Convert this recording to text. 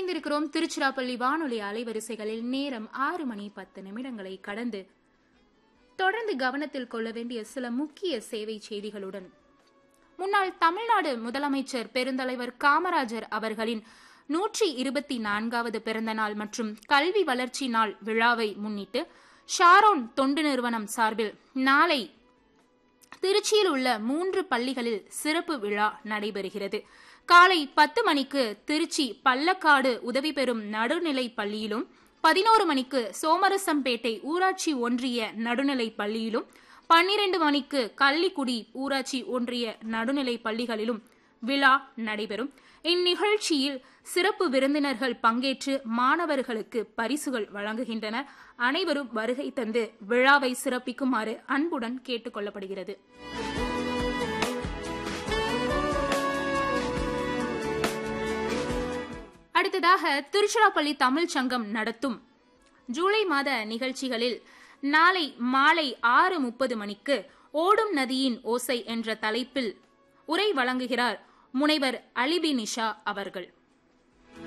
இணைந்திருக்கிறோம் திருச்சிராப்பள்ளி வானொலி அலைவரிசைகளில் நேரம் ஆறு மணி பத்து நிமிடங்களை கடந்து தொடர்ந்து கவனத்தில் கொள்ள வேண்டிய சில முக்கிய சேவை செய்திகளுடன் முன்னாள் தமிழ்நாடு முதலமைச்சர் பெருந்தலைவர் காமராஜர் அவர்களின் நூற்றி இருபத்தி நான்காவது பிறந்த நாள் மற்றும் கல்வி வளர்ச்சி நாள் விழாவை முன்னிட்டு ஷாரோன் தொண்டு நிறுவனம் சார்பில் நாளை திருச்சியில் உள்ள மூன்று பள்ளிகளில் சிறப்பு விழா நடைபெறுகிறது காலை பத்து மணிக்கு திருச்சி பள்ளக்காடு உதவி பெறும் நடுநிலை பள்ளியிலும் பதினோரு மணிக்கு சோமரசம்பேட்டை ஊராட்சி ஒன்றிய நடுநிலை பள்ளியிலும் பன்னிரண்டு மணிக்கு கள்ளிக்குடி ஊராட்சி ஒன்றிய நடுநிலை பள்ளிகளிலும் விழா நடைபெறும் இந்நிகழ்ச்சியில் சிறப்பு விருந்தினர்கள் பங்கேற்று மாணவர்களுக்கு பரிசுகள் வழங்குகின்றனர் அனைவரும் வருகை தந்து விழாவை சிறப்பிக்குமாறு அன்புடன் கேட்டுக் கொள்ளப்படுகிறது அடுத்ததாக திருச்சிராப்பள்ளி தமிழ் சங்கம் நடத்தும் ஜூலை மாத நிகழ்ச்சிகளில் நாளை மாலை ஆறு முப்பது மணிக்கு ஓடும் நதியின் ஓசை என்ற தலைப்பில் உரை வழங்குகிறார் முனைவர் அலிபி நிஷா அவர்கள்